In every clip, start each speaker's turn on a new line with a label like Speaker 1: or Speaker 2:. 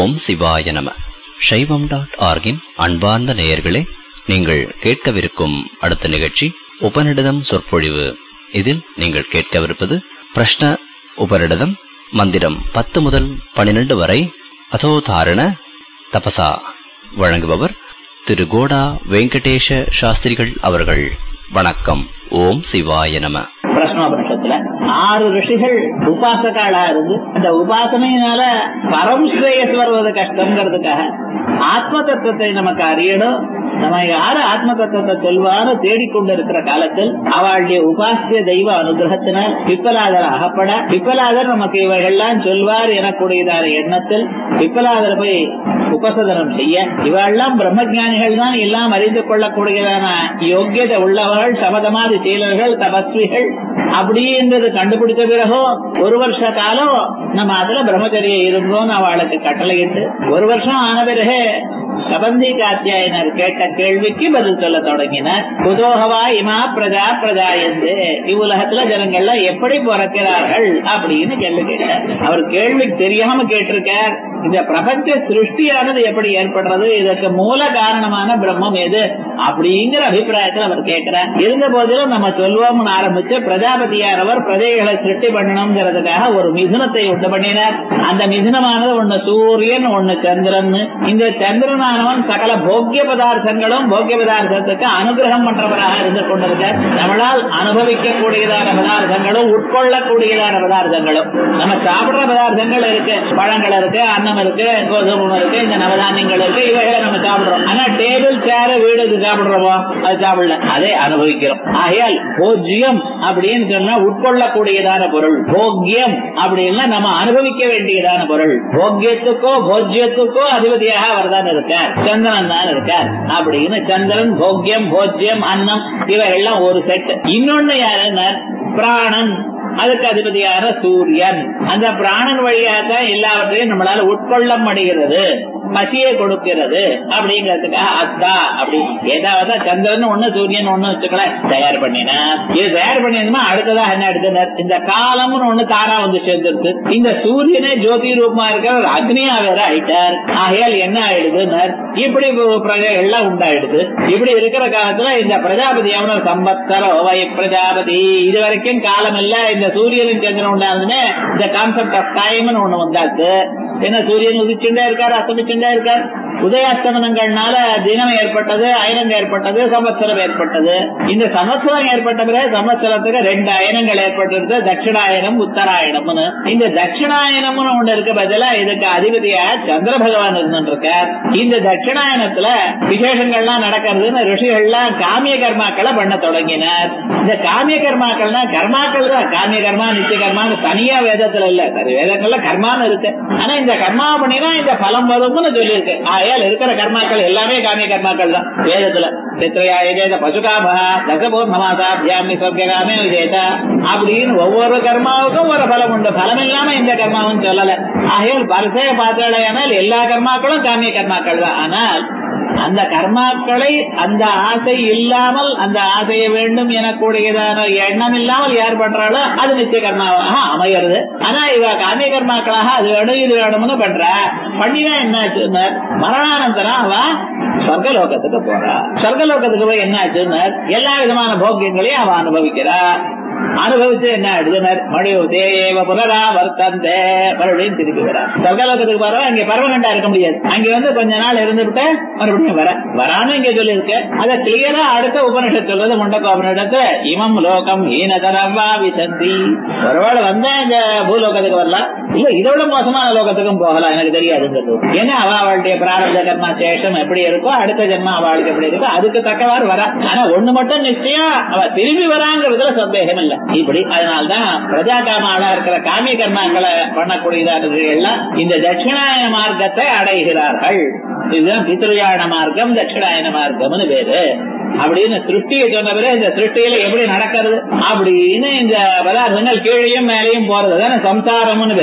Speaker 1: ஓம் சிவாய நம சைவம் டாட் ஆர்கின் அன்பார்ந்த நேயர்களே நீங்கள் கேட்கவிருக்கும் அடுத்த நிகழ்ச்சி உபநிடதம் சொற்பொழிவு இதில் நீங்கள் கேட்கவிருப்பது பிரஷ்ன உபநிடதம் மந்திரம் பத்து முதல் பனிரெண்டு வரை அதோதாரண தபசா வழங்குபவர் திரு கோடா வெங்கடேஷ சாஸ்திரிகள் அவர்கள் வணக்கம் ஓம் சிவாய நம
Speaker 2: பிரஷ்னோபனிஷத்துல ஆறு ரிஷிகள் உபாசகாளா இருந்து அந்த உபாசனையினால பரம் ஸ்ரேயஸ் வருவது கஷ்டங்கிறதுக்காக ஆத்ம தத்துவத்தை நமக்கு அறியணும் நம்ம யாரு ஆத்ம தத்துவத்தை சொல்வாரு தேடிக்கொண்டிருக்கிற காலத்தில் அவளுடைய உபாசிய தெய்வ அனுகிரகத்தினால் பிப்பலாதர் அகப்பட பிப்பலாதர் நமக்கு இவைகள்லாம் சொல்வார் எனக்கூடியதான எண்ணத்தில் பிப்பலாதர் போய் உபசதனம் செய்ய இவெல்லாம் பிரம்மஜானிகள் தான் எல்லாம் அறிந்து கொள்ளக்கூடியதான யோக்கியதை உள்ளவர்கள் சமதமாதி சீலர்கள் தபஸ்விகள் அப்படின்றது கண்டுபிடிச்ச பிறகு ஒரு வருஷ காலம் நம்ம அதுல பிரம்மச்சரியம் இருந்தோம்னு அவளுக்கு கட்டளையிட்டு ஒரு வருஷம் ஆன பிறகு கபந்தி காத்தியாயனர் கேட்ட கேள்விக்கு பதில் சொல்ல தொடங்கினார் குதோகவா இமா பிரஜா பிரஜாயந்து இவ்வுலகத்துல ஜனங்கள்ல எப்படி பிறக்கிறார்கள் அப்படின்னு கேள்வி கேட்டார் அவர் கேள்வி தெரியாம கேட்டிருக்கார் இந்த பிரபஞ்ச சிருஷ்டியானது எப்படி ஏற்படுறது இதற்கு மூல காரணமான பிரம்மம் எது அப்படிங்கிற அபிப்பிராயத்தில் அவர் கேட்கிறார் இருந்த போதிலும் நம்ம சொல்வோம்னு ஆரம்பிச்சு பிரஜாபதியானவர் பிரஜைகளை சிருஷ்டி பண்ணணுங்கிறதுக்காக ஒரு மிதுனத்தை உண்டு பண்ணினார் அந்த மிதுனமானது ஒண்ணு சூரியன் ஒண்ணு சந்திரன் இந்த சந்திரனானவன் சகல போக்கிய பதார்த்தங்களும் போக்கிய பதார்த்தத்துக்கு அனுகிரகம் பண்றவராக இருந்து கொண்டிருக்கார் நம்மளால் அனுபவிக்கக்கூடியதான பதார்த்தங்களும் உட்கொள்ளக்கூடியதான பதார்த்தங்களும் நம்ம சாப்பிடுற பதார்த்தங்கள் இருக்கு பழங்கள் இருக்கு அன்னம் இருக்கு கோதுமை இருக்கு இந்த நவதானியங்கள் இருக்கு இவைகளை நம்ம சாப்பிடுறோம் ஆனா டேபிள் சேர் வீடு சாப்பிடுறோமோ அது சாப்பிடல அதை அனுபவிக்கிறோம் ஆகையால் போஜ்யம் அப்படின்னு சொன்னா உட்கொள்ளக்கூடியதான பொருள் போக்கியம் அப்படின்னா நம்ம அனுபவிக்க வேண்டியதான பொருள் போக்கியத்துக்கோ போஜ்யத்துக்கோ அதிபதியாக அவர் தான் இருக்கார் சந்திரன் தான் இருக்கார் அப்படின்னு சந்திரன் போக்கியம் போஜ்யம் அன்னம் இவைகள்லாம் ஒரு செட் இன்னொன்னு யாருன்னா பிராணன் அதுக்கு அதிபதியான சூரியன் அந்த பிராணன் வழியாக தான் எல்லாவற்றையும் நம்மளால உட்கொள்ள முடிகிறது பசியை கொடுக்கிறது அப்படிங்கிறதுக்காக அத்தா அப்படி ஏதாவது சந்திரன் ஒண்ணு சூரியன் ஒண்ணு வச்சுக்கல தயார் பண்ணினா இது தயார் பண்ணிருந்தா அடுத்ததா என்ன எடுத்தனர் இந்த காலம்னு ஒண்ணு தாரா வந்து சேர்ந்துருக்கு இந்த சூரியனே ஜோதி ரூபமா இருக்கிற அக்னியா வேற ஆயிட்டார் ஆகையால் என்ன ஆயிடுதுனர் இப்படி பிரஜைகள்லாம் உண்டாயிடுது இப்படி இருக்கிற காலத்துல இந்த பிரஜாபதி அவன சம்பத்சர வை பிரஜாபதி இது வரைக்கும் காலம் இல்ல இந்த சூரியனும் சந்திரன் உண்டாதுன்னு இந்த கான்செப்ட் ஆஃப் டைம்னு ஒண்ணு வந்தாச்சு என்ன சூரியன் உதிச்சுட்டே இருக்காரு அஸ்தமிச்சுட்டே இருக்காரு உதயாஸ்தமனங்கள்னால தினம் ஏற்பட்டது அயனம் ஏற்பட்டது சமஸ்தரம் ஏற்பட்டது இந்த சமஸ்தரம் ஏற்பட்ட பிறகு சமஸ்தரத்துக்கு ரெண்டு அயனங்கள் ஏற்பட்டிருக்கு தட்சிணாயனம் உத்தராயணம்னு இந்த தட்சிணாயனம்னு ஒண்ணு இருக்க பதிலா இதுக்கு அதிபதியா சந்திர பகவான் இருந்துருக்கார் இந்த தட்சிணாயனத்துல விசேஷங்கள்லாம் நடக்கிறதுன்னு ரிஷிகள்லாம் காமிய கர்மாக்களை பண்ண தொடங்கினார் இந்த காமிய கர்மாக்கள்னா கர்மாக்கள் தான் காமிய கர்மா நித்திய கர்மான்னு தனியா வேதத்துல இல்ல வேதங்கள்ல கர்மான்னு இருக்கு ஆனா இந்த கர்மா பண்ணினா இந்த பலம் வரும்னு சொல்லியிருக்கு ஆயால் இருக்கிற கர்மாக்கள் எல்லாமே காமிய கர்மாக்கள் தான் வேதத்துல சித்திரையா எஜேத பசுகாம தசபூர்ணமாசா தியாமி சொர்க்காமே விஜேதா அப்படின்னு ஒவ்வொரு கர்மாவுக்கும் ஒரு பலம் உண்டு பலம் இல்லாம இந்த கர்மாவும் சொல்லல ஆகையால் பரிசைய பார்த்தாலேயானால் எல்லா கர்மாக்களும் காமிய கர்மாக்கள் தான் ஆனால் அந்த கர்மாக்களை அந்த ஆசை இல்லாமல் அந்த ஆசையை வேண்டும் எனக்கூடியதான எண்ணம் இல்லாமல் யார் பண்றாளோ அது நிச்சய கர்மாவாக அமைகிறது ஆனா இவ காமிய கர்மாக்களாக அது வேணும் இது வேணும்னு பண்ற பண்ணினா என்னாச்சு மரணானந்தரம் அவ சொர்க்கலோகத்துக்கு போறா சொர்க்கலோகத்துக்கு போய் என்னாச்சுன்னு எல்லா விதமான போக்கியங்களையும் அவ அனுபவிக்கிறா அனுபவிச்சு என்ன எழுதினர் மடியுதேவ புனரா வர்த்தந்தே மறுபடியும் திருப்பி வர சொர்க்கலோகத்துக்கு போறவன் அங்க பர்மனண்டா இருக்க முடியாது அங்க வந்து கொஞ்ச நாள் இருந்துவிட்டு மறுபடியும் வர வரான்னு இங்க சொல்லியிருக்கு அதை கிளியரா அடுத்த உபனிஷத் சொல்றது முண்டகோபனிடத்து இமம் லோகம் ஈனதரவா விசந்தி ஒருவேளை வந்தா இந்த பூலோகத்துக்கு வரலாம் இல்ல இதோட மோசமான லோகத்துக்கும் போகலாம் எனக்கு தெரியாதுங்கிறது ஏன்னா அவ அவளுடைய பிராரப்த கர்மா சேஷம் எப்படி இருக்கோ அடுத்த ஜென்மா அவளுக்கு எப்படி இருக்கோ அதுக்கு தக்கவாறு வரா ஆனா ஒண்ணு மட்டும் நிச்சயம் அவ திரும்பி வராங்கிறதுல சந்தேகம் இல்ல இப்படி அதனால்தான் பிரஜா காமாலா இருக்கிற காமிய கர்மாக்களை பண்ணக்கூடியதாக எல்லாம் இந்த தட்சிணாயன மார்க்கத்தை அடைகிறார்கள் இதுதான் பித்ருயாயன மார்க்கம் தட்சிணாயன மார்க்கம்னு பேரு அப்படின்னு சிருஷ்டியை சொன்ன பிறகு இந்த சிருஷ்டியில எப்படி நடக்கிறது அப்படின்னு இந்த பதார்த்தங்கள் கீழையும் மேலையும் போறது தானே சம்சாரம்னு பேர்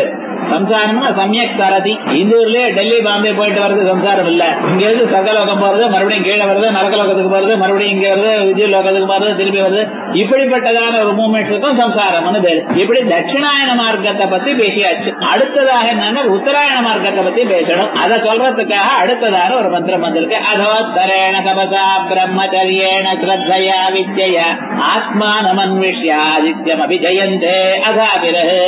Speaker 2: சம்சாரம்னா சமயக் சரதி இந்த ஊர்லயே டெல்லி பாம்பே போயிட்டு வர்றது சம்சாரம் இல்ல இங்க இருந்து சகலோகம் போறது மறுபடியும் கீழே வருது நரகலோகத்துக்கு போறது மறுபடியும் இங்க வருது விஜயலோகத்துக்கு போறது திருப்பி வருது இப்படிப்பட்டதான ஒரு மூமெண்ட்ஸுக்கும் சம்சாரம்னு பேரு இப்படி தட்சிணாயன மார்க்கத்தை பத்தி பேசியாச்சு அடுத்ததாக என்னன்னா உத்தராயண மார்க்கத்தை பத்தி பேசணும் அதை சொல்றதுக்காக அடுத்ததாக ஒரு மந்திரம் வந்திருக்கு அதோத்தரேண தபசா பிரம்மச்சரியேண ஸ்ரத்தையா வித்யா ஆத்மானமன்விஷ்யாதித்யம் அபிஜயந்தே அதா பிறகு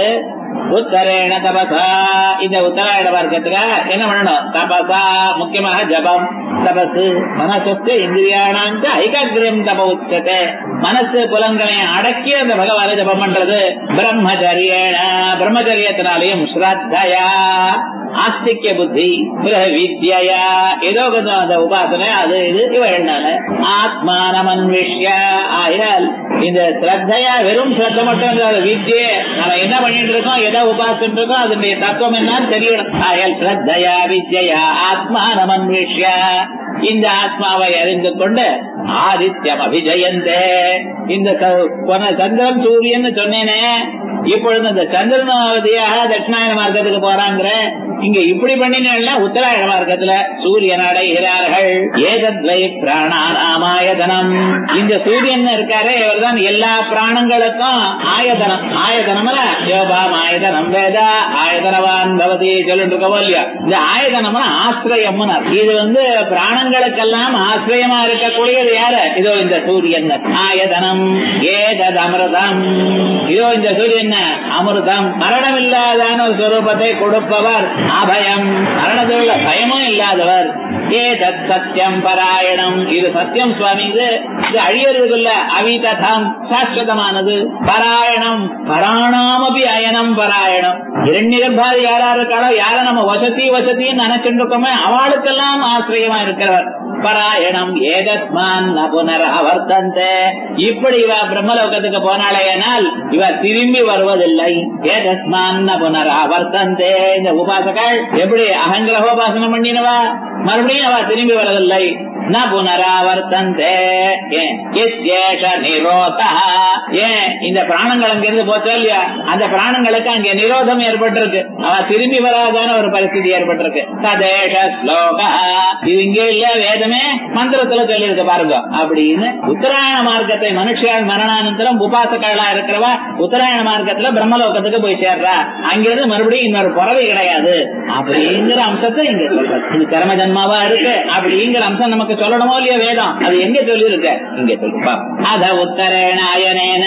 Speaker 2: உத்தரேண தபசா இந்த உத்தராயண மார்க்கத்துல என்ன பண்ணணும் தபசா முக்கியமாக ஜபம் தபசு மனசுக்கு இந்திரியானாந்த ஐகாகிரியம் தப உச்சத்தை மனசு புலன்களை அடக்கி அந்த பகவானை ஜபம் பண்றது பிரம்மச்சரியேன பிரம்மச்சரியத்தினாலையும் ஸ்ரத்தையா ஆஸ்திக்ய புத்தி பிறகு வித்யா ஏதோ கொஞ்சம் அந்த உபாசனை அது இது இவர்களால ஆத்மானமன்விஷ்ய ஆயால் இந்த ஸ்ரத்தையா வெறும் ஸ்ரத்த மட்டும் இல்லாத வித்யே நம்ம என்ன பண்ணிட்டு இருக்கோம் எதை உபாசிட்டு இருக்கோம் அதனுடைய தத்துவம் என்னன்னு தெரியணும் ஆயால் ஸ்ரத்தையா வித்யா ஆத்மானமன்விஷ்ய இந்த ஆத்மாவை அறிந்து கொண்டு ஆதித்யம் அபிஜயந்தே இந்த ச- போன சந்திரன் சூரியன் சொன்னேனே இப்பொழுது இந்த சந்திரனாவதியாக தட்சிணாயன மார்க்கத்துக்கு போறாங்கிற இங்க இப்படி பண்ணினா உத்தராயண மார்க்கத்துல சூரியன் அடைகிறார்கள் ஏதத்வை பிராணானாமாயதனம் இந்த சூரியன் இருக்காரே இவர்தான் எல்லா பிராணங்களுக்கும் ஆயதனம் ஆயதனம்ல யோபாம் ஆயதனம் வேதா ஆயதனவான் பவதி சொல்லிட்டு இருக்கோம் இல்லையா இந்த ஆயதனம்னா ஆசிரியம்னு அர்த்தம். இது வந்து பிராணங்களுக்கெல்லாம் ஆசிரியமா இருக்கக்கூடியது யாரு இதோ இந்த சூரியன் ஆயதனம் ஏதத் அமிர்தம் இதோ இந்த சூரியன் அமிர்தம் மரணம் இல்லாதான ஒரு சுரூபத்தை கொடுப்பவர் அபயம் மரணத்துள்ள பயமும் இல்லாதவர் ஏதத் சத்தியம் பராயணம் இது சத்தியம் சுவாமி இது இது அழியறதுக்குள்ள அவிததம் சாஸ்வதமானது பராயணம் பராணாமபி அயனம் பராயணம் இரண்யகர்பாதி யாரா இருக்காளோ யார நம்ம வசதி வசதின்னு நினைச்சுட்டு இருக்கோமே அவளுக்கெல்லாம் ஆசிரியமா இருக்கிறவர் பராயணம் ஏதஸ்மான் ந புனராவர்த்தந்தே இப்படி இவ பிரம்மலோகத்துக்கு போனாலேயானால் இவ திரும்பி வருவதில்லை ஏதஸ்மான் ந புனராவர்த்தந்தே இந்த உபாசகள் எப்படி அகங்கிரகோபாசனம் பண்ணினவா மறுபடியும் அவ திரும்பி வரதில்லை ந புனராவர்த்தந்தே ஏன் எஸ்யேஷ நிரோதா ஏன் இந்த பிராணங்கள் அங்கிருந்து போச்சோ இல்லையா அந்த பிராணங்களுக்கு அங்க நிரோதம் ஏற்பட்டிருக்கு அவ திரும்பி வராதான ஒரு பரிஸ்திதி ஏற்பட்டிருக்கு ததேஷ ஸ்லோகா இது இங்க இல்ல வேதமே மந்திரத்துல சொல்லியிருக்கு பாருங்க அப்படின்னு உத்தராயண மார்க்கத்தை மனுஷியால் மரணானந்தரம் உபாசகளா இருக்கிறவா உத்தராயண மார்க்கத்துல பிரம்மலோகத்துக்கு போய் சேர்றா அங்கிருந்து மறுபடியும் இன்னொரு புறவை கிடையாது அப்படிங்கிற அம்சத்தை இங்க சொல்றது இது கர்ம ஜன்மாவா இருக்கு அப்படிங்கிற அம்சம் நமக்கு சொல்லணுமோ இல்லையா வேதம் அது எங்க சொல்லி இருக்கு இங்க சொல்லுப்பா அத உத்தரேனாயனேன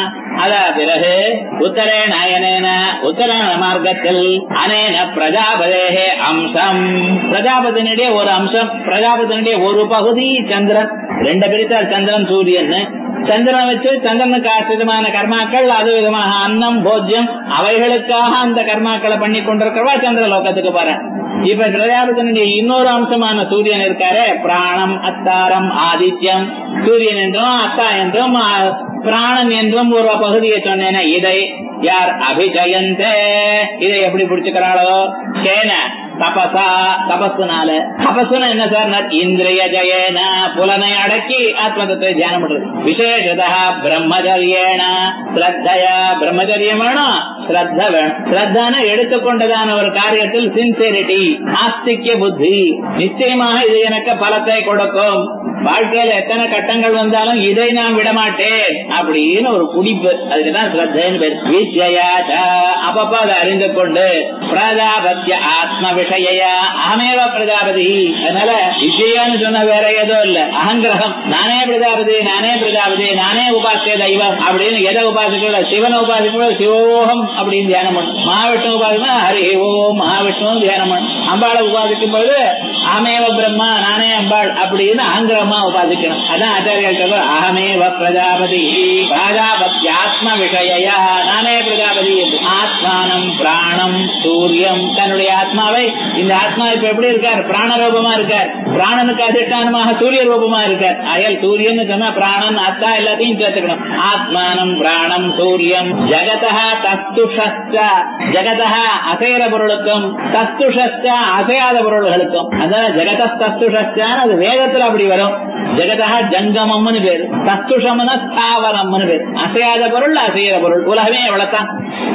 Speaker 2: அத பிறகு உத்தரேனாயனேன உத்தராயண மார்க்கத்தில் அனேன பிரஜாபதேகே அம்சம் பிரஜாபதியினுடைய ஒரு அம்சம் பிரஜாபதியினுடைய ஒரு பகுதி சந்திரன் ரெண்டு பிரித்தார் சந்திரன் சூரியன் சந்திரனை வச்சு சந்திரனுக்கு ஆசிரியமான கர்மாக்கள் அது விதமாக அன்னம் போஜ்யம் அவைகளுக்காக அந்த கர்மாக்களை பண்ணி கொண்டிருக்கிறவா சந்திர லோகத்துக்கு போறேன் இப்ப பிரஜாபதியினுடைய இன்னொரு அம்சமான சூரியன் இருக்காரு பிராணம் அத்தாரம் ஆதித்யம் சூரியன் என்றும் அத்தா என்றும் ஆ, பிராணன் என்றும் ஒரு பகுதியை சொன்னேனே இதை யார் அபிஜயந்தே இதை எப்படி பிடிச்சுக்கிறாளோ கேன தபசா தபசுனால தபசுனா என்ன சார் நத் இந்திரிய ஜயேன புலனை அடக்கி ஆத்மதத்தை தியானம் பண்றது விசேஷதா பிரம்மச்சரியேன ஸ்ரத்தையா பிரம்மச்சரியம் வேணும் ஸ்ரத்த வேணும் ஸ்ரத்தான எடுத்துக்கொண்டதான ஒரு காரியத்தில் சின்சியரிட்டி ஆஸ்திக்ய புத்தி நிச்சயமாக இது எனக்கு பலத்தை கொடுக்கும் வாழ்க்கையில எத்தனை கட்டங்கள் வந்தாலும் இதை நான் விடமாட்டேன் அப்படின்னு ஒரு குடிப்பு அதுக்குதான் ஸ்ரத்தைன்னு பேர் வித்யாச்ச அப்பப்ப அதை அறிந்து கொண்டு பிரஜாபத்திய ஆத்ம விஷய அகமேவ பிரஜாபதி அதனால விஜயான்னு சொன்ன வேற ஏதோ இல்ல அகங்கிரகம் நானே பிரஜாபதி நானே பிரஜாபதி நானே உபாசிய தெய்வம் அப்படின்னு எதை உபாசிக்கல சிவனை உபாசிக்கல சிவோகம் அப்படின்னு தியானம் பண்ணும் மகாவிஷ்ணு உபாசிக்கணும் ஹரி ஓம் மகாவிஷ்ணு தியானம் பண்ணும் அம்பாளை உபாசிக்கும் பொழுது அகமேவ பிரம்மா நானே அம்பாள் அப்படின்னு அகங்கிரகமா உபாசிக்கணும் அதான் ஆச்சாரியர் சொல்ற அகமேவ பிரஜாபதி பிரஜாபத்யாத்ம விஷய நானே பிரஜாபதி என்று. ஆத்மானம் பிராணம் சூரியம் தன்னுடைய ஆத்மாவை இந்த ஆத்மா இப்ப எப்படி இருக்கார் பிராண ரூபமா இருக்கார் பிராணனுக்கு அதிஷ்டானமாக சூரிய ரூபமா இருக்கார் அயல் சூரியன் சொன்னா பிராணன் அத்தா எல்லாத்தையும் சேர்த்துக்கணும் ஆத்மானம் பிராணம் சூரியம் ஜகதா தஸ்துஷஸ்த ஜகதா அசைற பொருளுக்கும் தஸ்துஷஸ்த அசையாத பொருள்களுக்கும் அதான் ஜெகத தஸ்துஷஸ்தான அது வேதத்துல அப்படி வரும் ஜெகதா ஜங்கமம்னு பேரு தஸ்துஷம்னா ஸ்தாவரம்னு பேரு அசையாத பொருள் அசையிற பொருள் உலகமே எவ்வளவுதான்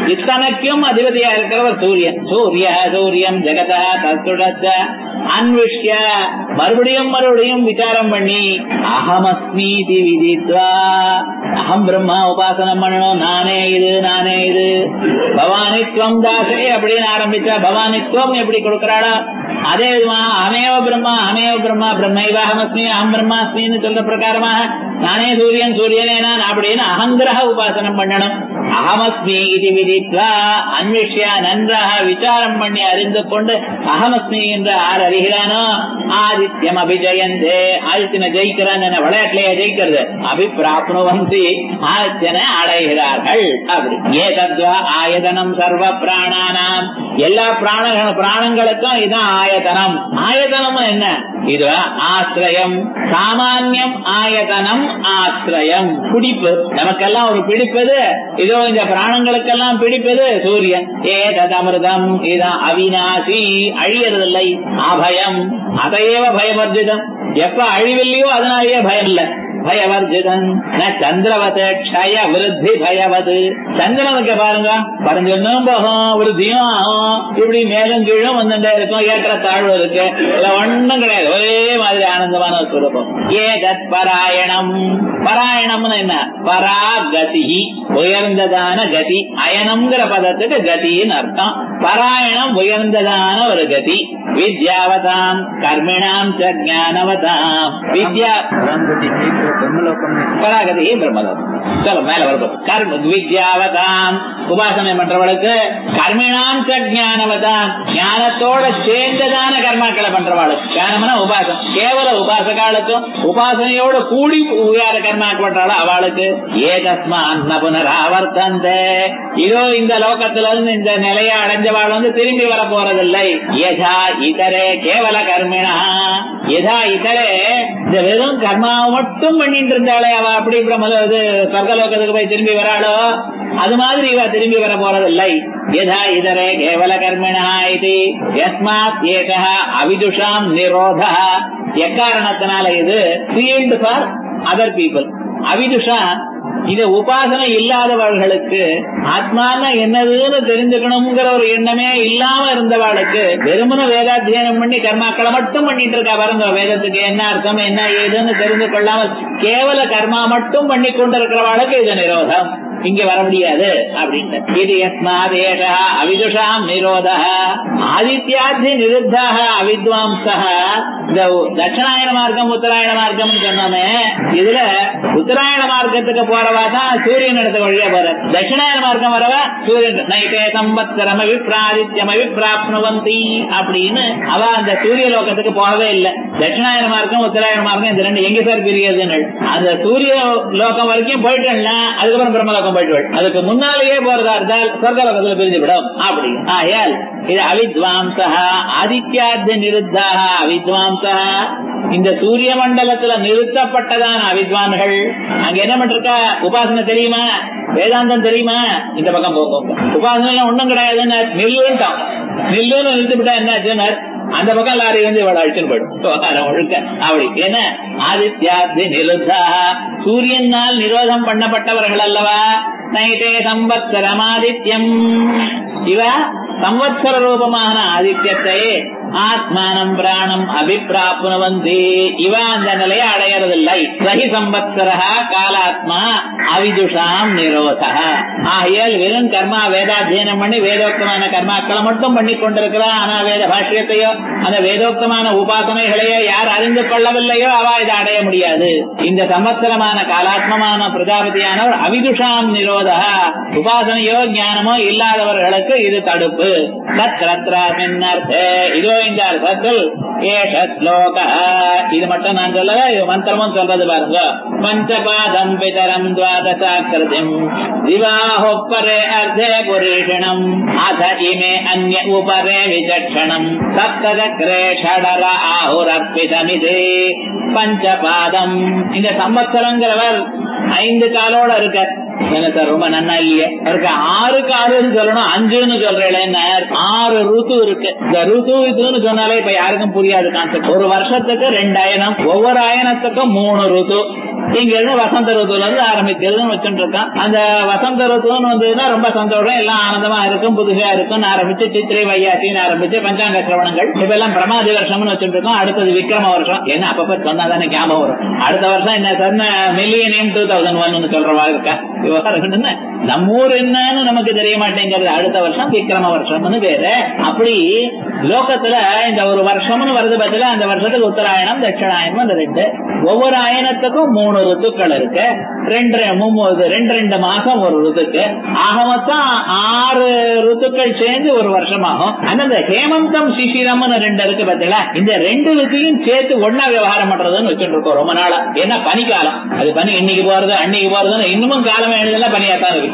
Speaker 2: இத்தனைக்கும் அதிபதியா இருக்கிறவர் சூரியன் சூரிய சூரியம் ஜெகத தத்துடத்த அன்விஷ்ய மறுபடியும் மறுபடியும் விசாரம் பண்ணி அகமஸ்மி விதித்வா அகம் பிரம்மா உபாசனம் பண்ணணும் நானே இது நானே இது பவானித்வம் தாசே அப்படின்னு ஆரம்பிச்சா பவானித்வம் எப்படி கொடுக்கறாளோ அதே விதமா அமேவ பிரம்மா அமேவ பிரம்மா பிரம்மைவாகமஸ்மி அகம் பிரம்மாஸ்மின்னு சொல்ற பிரகாரமாக நானே சூரியன் சூரியனே நான் அப்படின்னு அகங்கிரக உபாசனம் பண்ணணும் அகமஸ்மி இது விதித்வா அன்விஷ்ய நன்றாக விசாரம் பண்ணி அறிந்து கொண்டு அகமஸ்மி என்று ஆர் அறிகிறானோ ஆதித்யம் அபிஜயந்தே ஆதித்யனை ஜெயிக்கிறான் என விளையாட்டுலயே ஜெயிக்கிறது அபிப்பிராப்னுவந்தி ஆதித்யனை அடைகிறார்கள் அப்படி ஏதத்வா ஆயதனம் சர்வ பிராணானாம் எல்லா பிராண பிராணங்களுக்கும் இதுதான் ஆயதனம் ஆயதனம் என்ன இது ஆசிரியம் சாமான்யம் ஆயதனம் ஆசிரியம் பிடிப்பு நமக்கெல்லாம் ஒரு பிடிப்பது இதோ இந்த பிராணங்களுக்கெல்லாம் பிடிப்பது சூரியன் ஏதத் அமிர்தம் இதான் அவிநாசி அழியறதில்லை அபயம் அதையேவ பயவர்ஜிதம் எப்ப அழிவில்லையோ அதனாலேயே பயம் இல்லை பயவர்ஜிதன் சந்திரவத க்ஷய விருத்தி பயவது சந்திரனுக்கு பாருங்க பரஞ்சொன்னும் போகும் விருத்தியும் ஆகும் இப்படி மேலும் கீழும் வந்துட்டே இருக்கும் ஏற்ற தாழ்வு இருக்கு இதுல ஒண்ணும் கிடையாது ஒரே மாதிரி ஆனந்தமான ஒரு சுரூபம் ஏதத் பராயணம் பராயணம்னு என்ன பராகதி உயர்ந்ததான கதி அயனம்ங்கிற பதத்துக்கு கதின்னு அர்த்தம் பராயணம் உயர்ந்ததான ஒரு கதி வித்யாவதாம் கர்மிணாம் ச ஞானவதாம் வித்யா பராகதி பிரம்மலோகம் சொல்ல மேல வருது கர்ம வித்யாவதாம் உபாசனை பண்றவளுக்கு கர்மிணாம் ச ஞானவதாம் ஞானத்தோட சேர்ந்ததான கர்மாக்களை பண்றவாளுக்கு ஞானம்னா உபாசம் கேவல உபாசகாலுக்கும் உபாசனையோட கூடி உயார கர்மாக்கு பண்றாளோ அவளுக்கு ஏதஸ்மான் புனராவர்த்தந்தே இதோ இந்த லோகத்துல இருந்து இந்த நிலையை அடைஞ்சவாள் வந்து திரும்பி வர போறதில்லை யதா இதரே கேவல கர்மிணா யதா இதரே இந்த வெறும் கர்மாவை மட்டும் பண்ணிட்டு இருந்தாலே அவ அப்படி பிரம்ம இது சொர்க்கலோகத்துக்கு போய் திரும்பி வராளோ அது மாதிரி இவ திரும்பி வர போறதில்லை யதா இதரே கேவல கர்மிணா இது யஸ்மாத் ஏகா அவிதுஷாம் நிரோத எக்காரணத்தினால இது ஃபீல்டு ஃபார் அதர் பீப்புள் அவிதுஷா இது உபாசனை இல்லாதவர்களுக்கு ஆத்மான என்னதுன்னு தெரிஞ்சுக்கணுங்கிற ஒரு எண்ணமே இல்லாம இருந்தவாளுக்கு வெறுமன வேதாத்தியனம் பண்ணி கர்மாக்களை மட்டும் பண்ணிட்டு இருக்கா பாருங்க வேதத்துக்கு என்ன அர்த்தம் என்ன ஏதுன்னு தெரிந்து கொள்ளாமல் கேவல கர்மா மட்டும் பண்ணி கொண்டிருக்கிறவாளுக்கு இது நிரோதம் இங்க வர முடியாது அப்படின்னு இது யஸ்மாதேஷா அவிதுஷாம் நிரோத ஆதித்யாதி நிருத்தாக அவித்வாம்சா இந்த தட்சிணாயன மார்க்கம் உத்தராயண மார்க்கம் சொன்னோமே இதுல உத்தராயண மார்க்கத்துக்கு போறவா தான் சூரியன் இடத்து வழியா போற தட்சிணாயன மார்க்கம் வரவா சூரியன் நைட்டே சம்பத்சரம் அவிப்ராதித்யம் அவிப்ராப்னுவந்தி அப்படின்னு அவ அந்த சூரிய லோகத்துக்கு போகவே இல்லை தட்சிணாயன மார்க்கம் உத்தராயண மார்க்கம் இந்த ரெண்டு எங்க சார் பிரியதுன்னு அந்த சூரிய லோகம் வரைக்கும் போயிட்டோம்னா அதுக்கப்புறம் பிரம்மலோகம் போயிட்டு அதுக்கு முன்னாலேயே போறதா இருந்தால் சொர்க்கலோகத்துல பிரிஞ்சு விடும் அப்படி ஆயால் இது அவித்வாம்சா ஆதித்யாத்திய நிருத்தாக அவித்வாம்சா இந்த சூரிய மண்டலத்துல நிறுத்தப்பட்டதான அவித்வான்கள் அங்க என்ன பண்றா உபாசனை தெரியுமா வேதாந்தம் தெரியுமா இந்த பக்கம் போகும் உபாசனை ஒண்ணும் கிடையாதுன்னு நில்லுன்ட்டான் நில்லுன்னு நிறுத்திவிட்டா என்ன அந்த பக்கம் லாரி வந்து இவ்வளவு அழிச்சுன்னு போயிடும் ஒழுக்க அப்படி என்ன ஆதித்யாதி நிருத்தா சூரியனால் நிரோதம் பண்ணப்பட்டவர்கள் அல்லவா நைட்டே சம்பத்சரம் ஆதித்யம் இவ சம்வத்சர ரூபமான ஆதித்யத்தை ஆத்மானம் பிராணம் அபிப்பிராப்னுவந்தி இவ அந்த நிலையை அடையறதில்லை சகி சம்பத்சர காலாத்மா அவிதுஷாம் நிரோத ஆகையால் வெறும் கர்மா வேதாத்தியனம் பண்ணி வேதோக்தமான கர்மாக்களை மட்டும் பண்ணி கொண்டிருக்கிறான் ஆனா வேத பாஷ்யத்தையோ அந்த வேதோக்தமான உபாசனைகளையோ யார் அறிந்து கொள்ளவில்லையோ அவ இதை அடைய முடியாது இந்த சம்பத்சரமான காலாத்மமான பிரஜாபதியானவர் அவிதுஷாம் நிரோத உபாசனையோ ஞானமோ இல்லாதவர்களுக்கு இது தடுப்பு இதோ இந்த அர்த்தத்தில் ஏஷ ஸ்லோக இது மட்டும் நான் சொல்லல இது மந்திரமும் சொல்றது பாருங்க பஞ்சபாதம் பிதரம் துவாதசாக்கிருதிம் திவாஹோப்பரே அர்த்தே புரீஷணம் அத இமே அந்ய உபரே விசக்ஷணம் சப்ததக்ரே ஷடர ஆஹுரர்ப்பிதமிதே பஞ்சபாதம் இந்த சம்பத்சரங்கிறவர் ஐந்து காலோட இருக்க என்ன சார் ரொம்ப நன்னா இல்லையே அவருக்கு ஆறுக்கு ஆறுன்னு சொல்லணும் அஞ்சுன்னு சொல்றேன் ஆறு ருத்து இருக்கு இந்த ருத்து இதுன்னு சொன்னாலே இப்ப யாருக்கும் புரியாது கான்செப்ட் ஒரு வருஷத்துக்கு ரெண்டு அயனம் ஒவ்வொரு அயனத்துக்கும் மூணு ருத்து இங்க இருந்து வசந்த ருத்துல இருந்து ஆரம்பிக்கிறதுன்னு வச்சுட்டு இருக்கான் அந்த வசந்த ருத்துன்னு வந்ததுன்னா ரொம்ப சந்தோஷம் எல்லாம் ஆனந்தமா இருக்கும் புதுசா இருக்கும் ஆரம்பிச்சு சித்திரை வையாசின்னு ஆரம்பிச்சு பஞ்சாங்க சிரவணங்கள் இப்ப எல்லாம் பிரமாதி வருஷம்னு வச்சுட்டு இருக்கோம் அடுத்தது விக்ரம வருஷம் என்ன அப்பப்ப சொன்னாதானே ஞாபகம் வரும் அடுத்த வருஷம் என்ன சொன்ன மில்லியனியம் டூ தௌசண்ட் ஒன்னு சொல்றவா இருக்கா விவகாரம் என்ன நம்ம ஊர் என்னன்னு நமக்கு தெரிய மாட்டேங்கிறது அடுத்த வருஷம் விக்ரம வருஷம்னு பேரு அப்படி லோகத்துல இந்த ஒரு வருஷம்னு வருது பத்தில அந்த வருஷத்துக்கு உத்தராயணம் தட்சிணாயனம் அந்த ரெண்டு ஒவ்வொரு ஆயனத்துக்கும் மூணு ருத்துக்கள் இருக்கு ரெண்டு மூணு ரெண்டு ரெண்டு மாசம் ஒரு ருத்துக்கு ஆக மொத்தம் ஆறு ருத்துக்கள் சேர்ந்து ஒரு வருஷம் ஆகும் ஆனா இந்த ஹேமந்தம் சிசிரம்னு ரெண்டு இருக்கு பத்தில இந்த ரெண்டு ருத்தையும் சேர்த்து ஒன்னா விவகாரம் பண்றதுன்னு வச்சுட்டு இருக்கோம் ரொம்ப நாளா ஏன்னா பனிக்காலம் அது பனி இன்னைக்கு போறது அன்னைக்கு போறதுன்னு இன்னமும் காலம் எழுதல பனியாத்தான் இருக்கு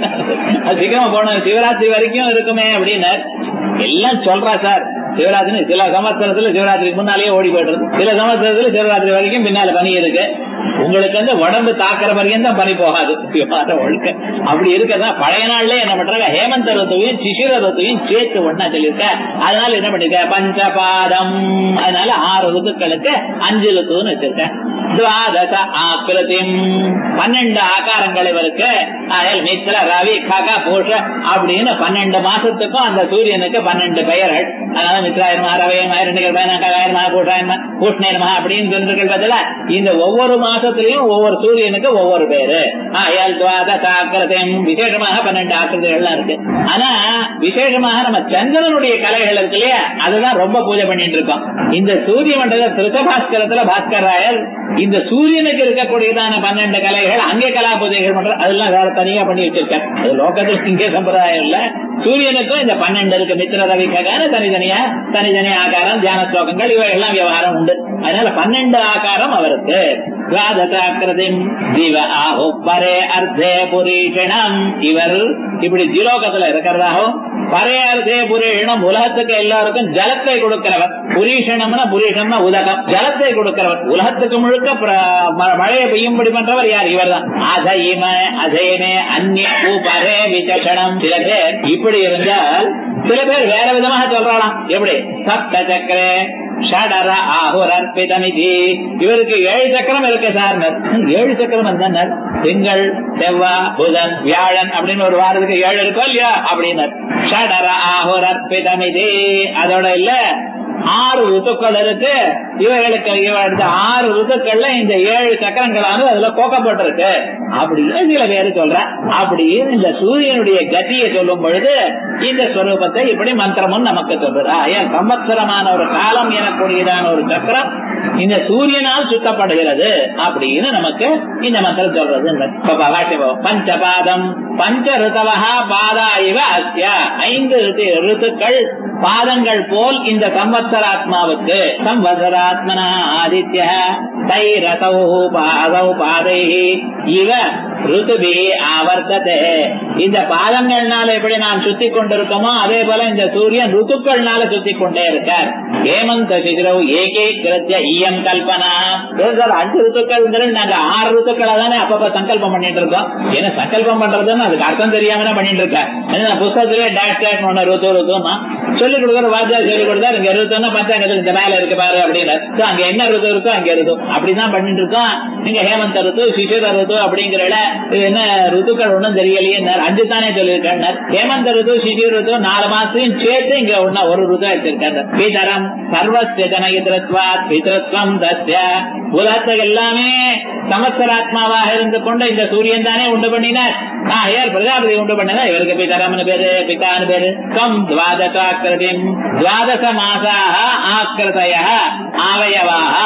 Speaker 2: அது சீக்கிரமா போன சிவராத்திரி வரைக்கும் இருக்குமே அப்படின்னு எல்லாம் சொல்றா சார் சிவராத்திரி சில சமஸ்திரத்துல சிவராத்திரிக்கு முன்னாலேயே ஓடி போயிடுறது சில சமஸ்திரத்துல சிவராத்திரி வரைக்கும் பின்னால பனி இருக்கு உங்களுக்கு வந்து உடம்பு தாக்குற வரைக்கும் தான் பனி போகாது விவகாரம் ஒழுக்க அப்படி இருக்கதா பழைய நாள்ல என்ன பண்றாங்க ஹேமந்த ருத்துவையும் சிசிர ருத்துவையும் சேர்த்து ஒன்னா சொல்லியிருக்க அதனால என்ன பண்ணிருக்க பஞ்சபாதம் அதனால ஆறு ருத்துக்களுக்கு அஞ்சு ருத்துன்னு வச்சிருக்க துவாதச ஆக்கிருதிம் பன்னெண்டு ஆகாரங்கள் இவருக்கு அயல் மித்ர ரவி கக பூஷ அப்படின்னு பன்னெண்டு மாசத்துக்கும் அந்த சூரியனுக்கு பன்னெண்டு பெயர்கள் அதனால மித்ராயர்மா ரவையர்மா ரெண்டுகள் ககாயர்மா பூஷாயர்மா பூஷ்ணயர்மா அப்படின்னு சொல்றீர்கள் பதில இந்த ஒவ்வொரு மாசத்திலையும் ஒவ்வொரு சூரியனுக்கு ஒவ்வொரு பேரு அயல் துவாதச ஆக்கிருதிம் விசேஷமாக பன்னெண்டு ஆக்கிருதிகள்லாம் இருக்கு ஆனா விசேஷமாக நம்ம சந்திரனுடைய கலைகள் இருக்கு இல்லையா அதுதான் ரொம்ப பூஜை பண்ணிட்டு இருக்கோம் இந்த சூரிய மண்டல திருத்தபாஸ்கரத்துல பாஸ்கர் ராயர் இந்த சூரியனுக்கு இருக்கக்கூடியதான பன்னெண்டு கலைகள் அங்கே கலா பூஜைகள் பண்ற அதெல்லாம் வேற தனியா பண்ணி வச்சிருக்காரு அது லோகத்தில் இங்கே சம்பிரதாயம் இல்ல சூரியனுக்கும் இந்த பன்னெண்டு இருக்கு மித்திர ரவிக்கான தனித்தனியா தனித்தனி ஆகாரம் தியான ஸ்லோகங்கள் இவை எல்லாம் விவகாரம் உண்டு அதனால பன்னெண்டு ஆகாரம் அவருக்கு துவாதசாக்கிருதிம் ஜீவ ஆஹோ பரே அர்த்தே புரீஷணம் இவர் இப்படி ஜீலோகத்துல இருக்கிறதாகவும் பரே அர்த்தே புரீஷணம் உலகத்துக்கு எல்லாருக்கும் ஜலத்தை கொடுக்கிறவர் புரீஷணம்னா புரீஷம்னா உதகம் ஜலத்தை கொடுக்கிறவர் உலகத்துக்கு முழுக்க மழையை பெய்யும்படி பண்றவர் யார் இவர் தான் அசைம அசைமே அந்நிய பரே விசேஷணம் சில பேர் இப்படி இருந்தால் சில பேர் வேற விதமாக சொல்றாளாம் எப்படி சப்த சக்கரே ஷடர ஆஹுர் அர்ப்பிதமிதி இவருக்கு ஏழு சக்கரம் இருக்கு சார் ஏழு சக்கரம் இருந்தார் திங்கள் செவ்வாய் புதன் வியாழன் அப்படின்னு ஒரு வாரத்துக்கு ஏழு இருக்கோ இல்லையா அப்படின்னு ஷடர ஆஹுர் அர்ப்பிதமிதி அதோட இல்ல ஆறு ருத்துக்கள் இருக்கு இவைகளுக்கு இவர்களுக்கு ஆறு ருத்துக்கள்ல இந்த ஏழு சக்கரங்களானது அதுல கோக்கப்பட்டிருக்கு அப்படின்னு சில பேரு சொல்ற அப்படின்னு இந்த சூரியனுடைய கதியை சொல்லும் பொழுது இந்த ஸ்வரூபத்தை இப்படி மந்திரமும் நமக்கு சொல்றா ஏன் சம்பத்சரமான ஒரு காலம் எனக்கூடியதான ஒரு சக்கரம் இந்த சூரியனால் சுத்தப்படுகிறது அப்படின்னு நமக்கு இந்த மந்திரம் சொல்றது பஞ்சபாதம் பஞ்ச ருதவா பாதா இவ அஸ்ய ஐந்து ருத்துக்கள் பாதங்கள் போல் இந்த சம்வத்சராத்மாவுக்கு சம்வத்சராத்மனா ஆதித்ய தைரசௌ பாதௌ பாதை இவ ருதுபி ஆவர்த்ததே இந்த பாதங்கள்னால எப்படி நாம் சுத்தி கொண்டிருக்கோமோ அதே போல இந்த சூரியன் ருத்துக்கள்னால சுத்தி கொண்டே இருக்கார் ஹேமந்த சிசிரவ் ஏகே கிருத்திய ஈயம் கல்பனா அஞ்சு ருத்துக்கள் நாங்க ஆறு ருத்துக்களை தானே அப்பப்ப சங்கல்பம் பண்ணிட்டு இருக்கோம் ஏன்னா சங்கல்பம் பண்றதுன்னு அதுக்கு அர்த்தம் தெரியாம தான் பண்ணிட்டு இருக்கேன் புத்தகத்திலே டேஷ் டேஷ் ஒண்ணு ருத்து ருத்துமா சொல்லிக் கொடுக்குற வாத்தியார் சொல்லிக் கொடுத்தா இங்க ருத்துன்னா பஞ்சாங்கத்தில் இந்த மேல இருக்கு பாரு அப்படின்னு அங்க என்ன ருத்து இருக்கோ அங்க இருக்கும் அப்படிதான் பண்ணிட்டு இருக்கோம் நீங்க ஹேமந்த ருத்து சிசிர ருத்து அப்படிங்கிற இது என்ன ருத்துக்கள் ஒண்ணும் தெரியலையே அஞ்சு தானே சொல்லியிருக்கேன் ஹேமந்த ருத்து சிசிர ருத்து நாலு மாசத்தையும் சேர்த்து இங்க ஒன்னா ஒரு ருத்து வச்சிருக்காங்க பீதரம் சர்வஸ்ய ஜனகித்ரத்வா பித்ரத்வம் தஸ்ய உலகத்தை எல்லாமே சமஸ்தராத்மாவாக இருந்து கொண்ட இந்த சூரியன் தானே உண்டு பண்ணினார் ஆகையார் பிரஜாபதி உண்டு பண்ணதா இவருக்கு பிதரம்னு பேரு பிதான்னு பேரு தம் துவாதசாக்கிருதிம் துவாதச மாசாக ஆக்கிருதய அவயவாக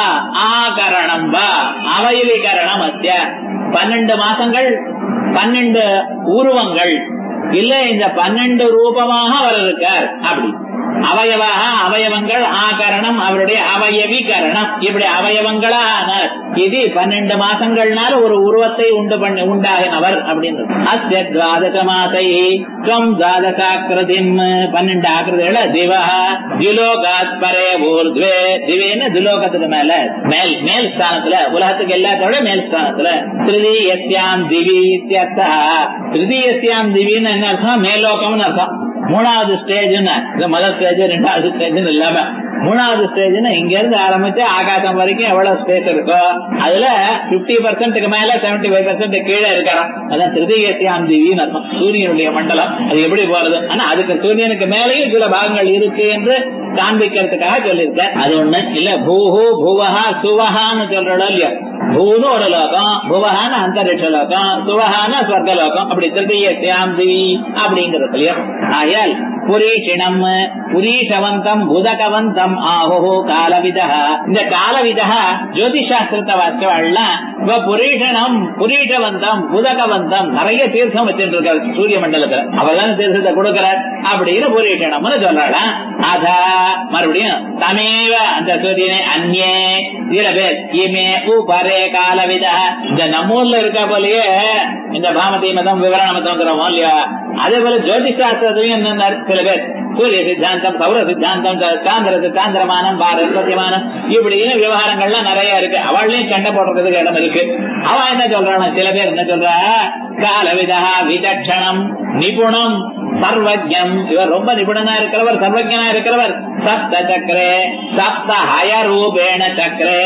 Speaker 2: ஆகரணம் வா அவயவீகரணம் அத்திய பன்னெண்டு மாசங்கள் பன்னெண்டு உருவங்கள் இல்ல இந்த பன்னெண்டு ரூபமாக அவர் இருக்கார் அப்படி அவயவாக அவயவங்கள் ஆகரணம் அவருடைய அவயவீகரணம் இப்படி அவயவங்களா ஆனார் இது பன்னெண்டு மாசங்கள்னால ஒரு உருவத்தை உண்டு பண்ணி உண்டாகினவர் அப்படின்னு அஸ்ய துவாதச மாசை துவம் துவாதசாக்கிருதிம் பன்னெண்டு ஆக்கிருதிகள திவா திலோகாத் பரே ஊர்துவே திவேன்னு திலோகத்துக்கு மேல மேல் மேல் ஸ்தானத்துல உலகத்துக்கு எல்லாத்தோட மேல் ஸ்தானத்துல திருதீயஸ்யாம் திவி இத்தியர்த்தா திருதீயஸ்யாம் திவின்னு என்ன அர்த்தம் மேலோகம்னு அர்த்தம் மூணாவது ஸ்டேஜ்னு இந்த முதல் ஸ்டேஜ் ரெண்டாவது ஸ்டேஜ்னு இல்லாம மூணாவது ஸ்டேஜ்னு இங்க இருந்து ஆரம்பிச்சு ஆகாசம் வரைக்கும் எவ்வளவு ஸ்பேஸ் இருக்கோ அதுல பிப்டி பர்சன்ட்டுக்கு மேல செவன்டி ஃபைவ் பர்சன்ட் கீழே இருக்கலாம் அதான் திருதீயத்தியாம் திவின்னு அர்த்தம் சூரியனுடைய மண்டலம் அது எப்படி போறது ஆனா அதுக்கு சூரியனுக்கு மேலேயும் சில பாகங்கள் இருக்கு என்று காண்பிக்கிறதுக்காக சொல்லியிருக்க அது ஒண்ணு இல்ல பூஹு புவஹா சுவஹான்னு சொல்றோம் இல்லையா பூன்னு ஒரு லோகம் புவஹான அந்தரிஷ லோகம் சுவஹான ஸ்வர்க லோகம் அப்படி திருதீயத்தியாம் திவி அப்படிங்கிறது இல்லையா ஆயால் புரீஷிணம் புரீஷவந்தம் புதகவந்தம் ஆஹோ காலவிதா இந்த காலவிதா ஜோதிஷாஸ்திரத்தை வாசிவாள்லாம் இப்ப புரீஷணம் புரீஷவந்தம் புதகவந்தம் நிறைய தீர்த்தம் வச்சுட்டு இருக்காரு சூரிய மண்டலத்துல அவர்தான் தீர்த்தத்தை கொடுக்கிறார் அப்படின்னு புரீஷணம்னு சொல்றாளாம் அதா மறுபடியும் தமேவ அந்த சூரியனை அந்நே சில பேர் இமே உபரே காலவிதா இந்த நம்ம ஊர்ல இருக்க போலயே இந்த பாமதி மதம் விவரண மதம் இல்லையா அதே போல ஜோதிஷாஸ்திரத்தையும் என்ன சில பேர் சூரிய சித்தாந்தம் சௌர சித்தாந்தம் சாந்திர சித்தாந்திரமானம் பாரதியமானம் இப்படின்னு விவகாரங்கள்லாம் நிறைய இருக்கு அவளையும் சண்டை போடுறதுக்கு இடம் இருக்கு அவன் என்ன சொல்றான் சில பேர் என்ன சொல்றா காலவிதா விதட்சணம் நிபுணம் சர்வஜம் இவர் ரொம்ப நிபுணனா இருக்கிறவர் சர்வஜனா இருக்கிறவர் சப்த சக்கரே சப்த ஹயரூபேண சக்கரே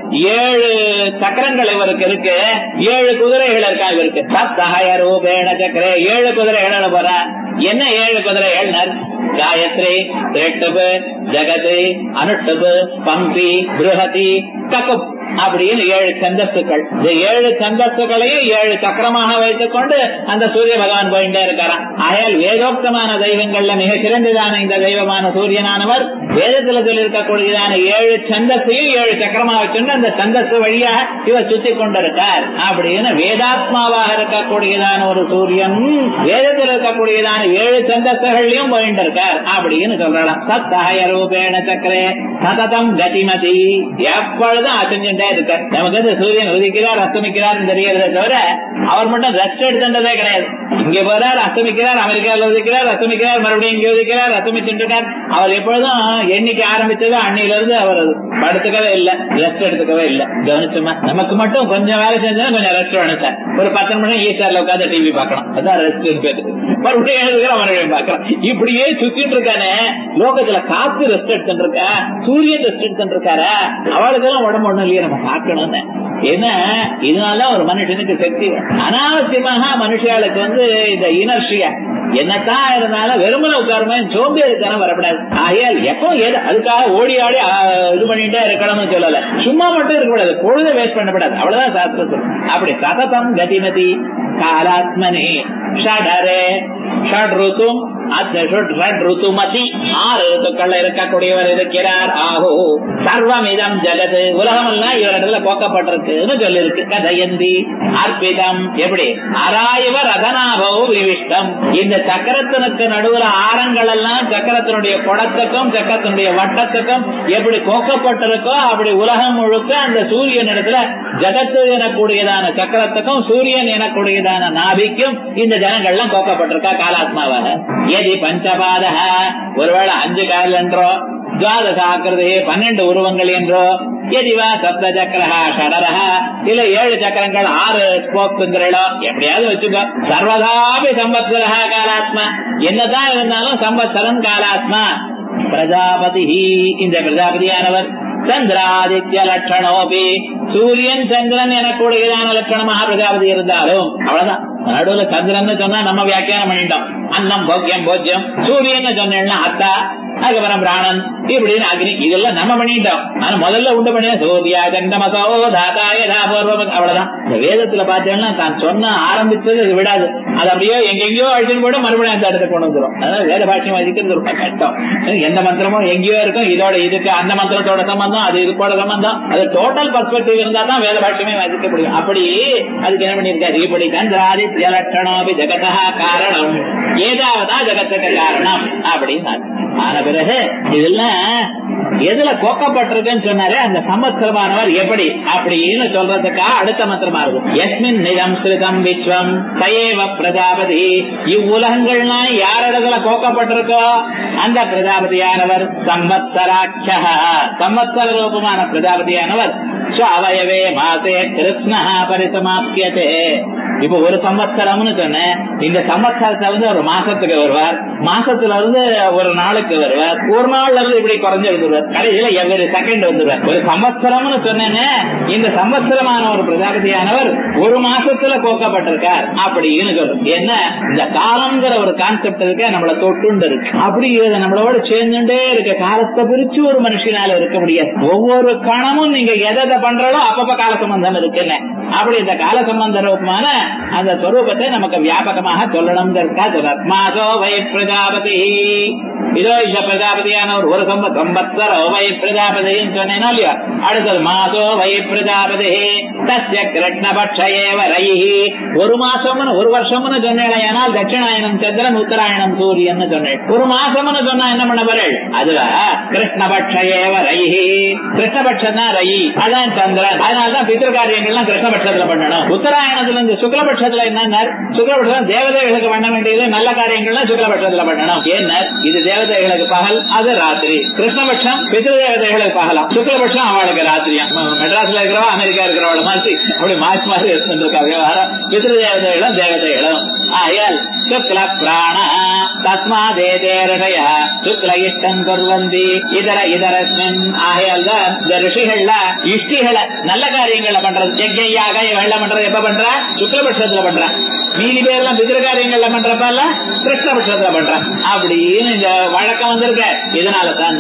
Speaker 2: ஏழு சக்கரங்கள் இவருக்கு இருக்கு ஏழு குதிரைகள் இருக்கா இவருக்கு சப்த ஹயரூபேண சக்கரே ஏழு குதிரைகள் போற என்ன ஏழு குதிரைகள் காயத்ரி திரட்டுபு ஜெகதி அனுட்டுபு பம்பி பிருஹதி ககுப் அப்படின்னு ஏழு சந்தஸ்துக்கள் இந்த ஏழு சந்தஸ்துகளையும் ஏழு சக்கரமாக வைத்துக் கொண்டு அந்த சூரிய பகவான் போயிட்டே இருக்காராம் ஆயால் வேதோக்தமான தெய்வங்கள்ல மிக சிறந்ததான இந்த தெய்வமான சூரியனானவர் வேதத்துல சொல்லியிருக்கக்கூடியதான ஏழு சந்தஸையும் ஏழு சக்கரமாக வச்சுட்டு அந்த சந்தஸ் வழியாக இவர் சுத்தி கொண்டிருக்கார் அப்படின்னு வேதாத்மாவாக இருக்கக்கூடியதான ஒரு சூரியன் வேதத்தில் இருக்கக்கூடியதான ஏழு சந்தஸ்துகள்லயும் போயிட்டு இருக்கார் அப்படின்னு சொல்லலாம் சத்தாய ரூபேண சக்கரே சததம் கதிமதி எப்பொழுதும் அசைஞ்சுட்டே இருக்கார் நமக்கு வந்து சூரியன் உதிக்கிறார் அஸ்தமிக்கிறார் தெரியறதை தவிர அவர் மட்டும் ரெஸ்ட் எடுத்துட்டதே கிடையாது இங்க போறார் அஸ்தமிக்கிறார் அமெரிக்காவில் உதிக்கிறார் அஸ்தமிக்கிறார் மறுபடியும் இங்க உதிக்கிறார் அஸ்தமிச்சுட்டு இருக்கார் அவர் எப்பொழுதும் எண்ணிக்கை ஆரம்பிச்சது அன்னையில இருந்து அவர் படுத்துக்கவே இல்ல ரெஸ்ட் எடுத்துக்கவே இல்ல கவனிச்சுமா நமக்கு மட்டும் கொஞ்சம் வேலை செஞ்சா கொஞ்சம் ரெஸ்ட் வேணும் சார் ஒரு பத்து நிமிஷம் ஈஸ்டர்ல உட்காந்து டிவி பார்க்கணும் அதான் ரெஸ்ட் பேரு மறுபடியும் எழுதுகிற மறுபடியும் பார்க்கலாம் இப்படியே சுத்திட்டு இருக்கானே லோகத்துல காத்து ரெஸ்ட் எடுத்துட்டு இருக்கா சூரியன் ரெஸ்ட் எடுத்துட்டு இருக்காரு அவளுக்கு எல்லாம் உடம்பு ஒண்ணும் இல்லையே நம்ம பார்க்கணும்னு ஏன்னா இதனால ஒரு மனுஷனுக்கு சக்தி அனாவசியமாக மனுஷாளுக்கு வந்து இந்த இனர்ஷியா என்னத்தான் இருந்தாலும் வெறுமனை உட்காருமே சோம்பேறித்தனம் வரப்படாது ஆகையால் எப்போ எது அதுக்காக ஓடி ஆடி ஆ, இது பண்ணிட்டே இருக்கணும்னு சொல்லல சும்மா மட்டும் இருக்கக்கூடாது பொழுத வேஸ்ட் பண்ணக்கூடாது அவ்வளவுதான் சாஸ்திரம் அப்படி சததம் கதிமதி காலாத்மனி ஷடரே ஷட் ருத்தும் அந்த ஷட் ஷட் ருத்துமதி ஆறு ருத்துக்கள் இருக்கக்கூடியவர் இருக்கிறார் ஆஹோ சர்வமிதம் ஜெகத் உலகம் எல்லாம் இவரிடத்துல போக்கப்பட்டிருக்குன்னு சொல்லிருக்கு கதையந்தி அர்ப்பிதம் எப்படி அராயவ ரதனாபவ விவிஷ்டம் இந்த சக்கரத்தினுக்கு நடுவுல ஆரங்கள் எல்லாம் சக்கரத்தினுடைய குடத்துக்கும் சக்கரத்தினுடைய வட்டத்துக்கும் எப்படி கோக்கப்பட்டிருக்கோ அப்படி உலகம் முழுக்க அந்த சூரியன் இடத்துல ஜகத்து எனக்கூடியதான சக்கரத்துக்கும் சூரியன் எனக்கூடியதான நாபிக்கும் இந்த ஜனங்கள்லாம் கோக்கப்பட்டிருக்கா காலாத்மாவாக எதி பஞ்சபாத ஒருவேளை அஞ்சு கால் என்றோ துவாதச ஆக்கிருதி பன்னெண்டு உருவங்கள் என்றோ எதிவா சப்த சக்கரஹா ஷடரஹா இல்ல ஏழு சக்கரங்கள் ஆறு ஸ்போக்குங்கிறோ எப்படியாவது வச்சுக்கோ சர்வதாபி சம்பத்சரஹா காலாத்மா என்னதான் இருந்தாலும் சம்பத்சரன் காலாத்மா பிரஜாபதி இந்த பிரஜாபதியானவர் சந்திராதித்ய லட்சணோபி சூரியன் சந்திரன் எனக்கூடியதான லட்சணமாக பிரஜாபதி இருந்தாலும் அவ்வளவுதான் நடுவுல சந்திரன் சொன்னா நம்ம வியாக்கியானம் பண்ணிட்டோம் அன்னம் போக்கியம் போக்கியம் சூரியன் சொன்னா அத்தா அதுக்கப்புறம் பிராணன் இப்படின்னு அக்னி இதெல்லாம் நம்ம பண்ணிட்டோம் ஆனா முதல்ல உண்டு பண்ணிய சூர்யா கண்டமசோ தாதாய தாபூர்வம் அவ்வளவுதான் இந்த வேதத்துல பார்த்தீங்கன்னா தான் சொன்ன ஆரம்பிச்சது இது விடாது அது அப்படியே எங்கெங்கயோ அழிச்சுன்னு போட மறுபடியும் அந்த இடத்துக்கு கொண்டு வந்துரும் அதனால வேத பாஷ்யம் வதிக்கிறது ரொம்ப கஷ்டம் எந்த மந்திரமும் எங்கேயோ இருக்கும் இதோட இதுக்கு அந்த மந்திரத்தோட சம்பந்தம் அது இதுக்கோட சம்பந்தம் அது டோட்டல் பர்ஸ்பெக்டிவ் இருந்தா தான் வேத பாஷ்யமே வதிக்க முடியும் அப்படி அதுக்கு என்ன பண்ணிருக்காரு இப்படி சந்திராதித்ய லட்சணோபி ஜெகதா காரணம் ஏதாவதா ஜெகத்துக்கு காரணம் அப்படின்னு ஆன பிறகு இதெல்லாம் எதுல கோக்கப்பட்டிருக்குன்னு சொன்னாரே அந்த சம்பத்சரமானவர் எப்படி அப்படின்னு சொல்றதுக்கா அடுத்த மந்திரமா இருக்கும் எஸ்மின் நிலம் ஸ்ருதம் விஸ்வம் சயேவ பிரஜாபதி இவ்வுலகங்கள்லாம் யாரிடத்துல கோக்கப்பட்டிருக்கோ அந்த பிரஜாபதியானவர் சம்பத்சராட்ச சம்பத்சர ரூபமான பிரஜாபதியானவர் அவயவே மாசே கிருஷ்ணா பரிசமாப்பியதே இப்ப ஒரு சம்பத்சரம்னு சொன்னேன் இந்த சம்பத்சரத்தை வந்து ஒரு மாசத்துக்கு வருவார் மாசத்துல இருந்து ஒரு நாளுக்கு வருவார் ஒரு நாள்ல இருந்து இப்படி குறைஞ்சு வந்துருவார் கடைசியில எவ்வளவு செகண்ட் வந்துருவார் ஒரு சம்பத்சரம்னு சொன்னேன்னு இந்த சம்பத்சரமான ஒரு பிரஜாபதியானவர் ஒரு மாசத்துல கோக்கப்பட்டிருக்கார் அப்படின்னு சொல்றது என்ன இந்த காலம்ங்கிற ஒரு கான்செப்ட் இருக்கு நம்மள தொட்டுண்டு இருக்கு அப்படி இது நம்மளோட சேர்ந்துட்டே இருக்க காலத்தை பிரிச்சு ஒரு மனுஷனால இருக்க முடியாது ஒவ்வொரு கணமும் நீங்க எதை பண்றதோ அப்பப்ப கால சம்பந்தம் இருக்குன்னு அப்படி இந்த கால சம்பந்த ரூபமான அந்த ஸ்வரூபத்தை நமக்கு வியாபகமாக சொல்லணுங்கிறதுக்கா சொல்றார் மாதோ வை பிரஜாபதி இதோ இந்த பிரஜாபதியான ஒரு ஒரு சம்ப சம்பத்சர வை பிரஜாபதின்னு சொன்னேனோ இல்லையா அடுத்தது மாதோ வை பிரஜாபதி தஸ்ய கிருஷ்ணபட்ச ஏவ ரைஹி ஒரு மாசம்னு ஒரு வருஷம்னு சொன்னேனால் தட்சிணாயனம் சந்திரன் உத்தராயணம் சூரியன் சொன்னேன் ஒரு மாசம்னு சொன்னா என்ன பண்ண வரல் அதுல கிருஷ்ணபட்ச ஏவ ரைஹி கிருஷ்ணபட்சம் தான் ரை அதான் சந்திரன் அதனாலதான் பித்திருக்காரியங்கள்லாம் கிருஷ்ணபட்சத்துல பண்ணணும் உத்தராயணத்துல இருந்து சுக்லபட்சத்துல என்ன சுக்லபட்சம் தேவதைகளுக்கு பண்ண வேண்டியது நல்ல காரியங்கள்லாம் சுக்லபட்சத்துல பண்ணணும் ஏன்னா இது தேவதைகளுக்கு பகல் அது ராத்திரி கிருஷ்ணபட்சம் பித்ரு தேவதைகளுக்கு பகலாம் சுக்லபட்சம் அவளுக்கு ராத்திரியா மெட்ராஸ்ல இருக்கிறவா அமெரிக்கா இருக்கிறவள மாதிரி அப்படி மாற்றி மாறி இருந்திருக்கா விவகாரம் பித்ரு தேவதைகளும் தேவதைகளும் ஆயால் சுக்ல பிராண தஸ்மாதேதேரடைய சுக்ல இஷ்டம் குர்வந்தி இதர இதரஸ்மின் ஆகையால் தான் இந்த ரிஷிகள்ல இஷ்டிகளை நல்ல காரியங்களை பண்றது யஜ்யாக வெள்ளம் பண்றது எப்ப பண்ற சுக்லபட்சத்துல பண்ற மீதி பேர்லாம் பிதிர காரியங்கள்ல பண்றப்ப கிருஷ்ணபட்சத்துல பண்றான் அப்படின்னு இந்த வழக்கம் வந்திருக்க இதனால தான்